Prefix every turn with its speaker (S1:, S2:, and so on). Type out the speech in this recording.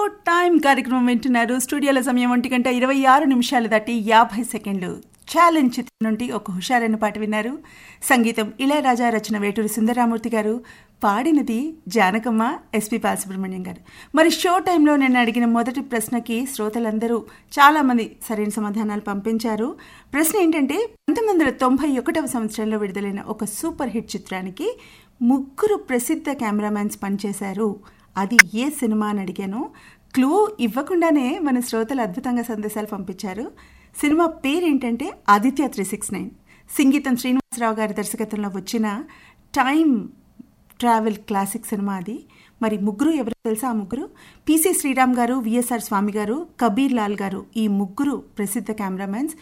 S1: time కార్యక్రమం వింటున్నారు స్టూడియోల సమయం ఒంటి గంట ఇరవై ఆరు నిమిషాలు దాటి యాభై సెకండ్లు ఛాలెంజ్ చిత్రం నుండి ఒక హుషారైన పాట విన్నారు సంగీతం ఇళయరాజా రచన వేటూరి సుందరరామూర్తి గారు పాడినది జానకమ్మ ఎస్పి బాలసుబ్రహ్మణ్యం గారు మరి షో టైంలో నేను అడిగిన మొదటి ప్రశ్నకి శ్రోతలందరూ చాలామంది సరైన సమాధానాలు పంపించారు ప్రశ్న ఏంటంటే పంతొమ్మిది వందల తొంభై ఒకటవ సంవత్సరంలో విడుదలైన ఒక సూపర్ హిట్ చిత్రానికి ముగ్గురు ప్రసిద్ధ కెమెరామ్యాన్స్ పనిచేశారు అది ఏ సినిమా అని అడిగాను క్లూ ఇవ్వకుండానే మన శ్రోతలు అద్భుతంగా సందేశాలు పంపించారు సినిమా పేరేంటంటే ఆదిత్య త్రీ సిక్స్ నైన్ సంగీతం శ్రీనివాసరావు గారి దర్శకత్వంలో వచ్చిన టైం ట్రావెల్ క్లాసిక్ సినిమా అది మరి ముగ్గురు ఎవరు తెలుసా ఆ ముగ్గురు పిసి శ్రీరామ్ గారు విఎస్ఆర్ స్వామి గారు కబీర్ లాల్ గారు ఈ ముగ్గురు ప్రసిద్ధ కెమెరామెన్స్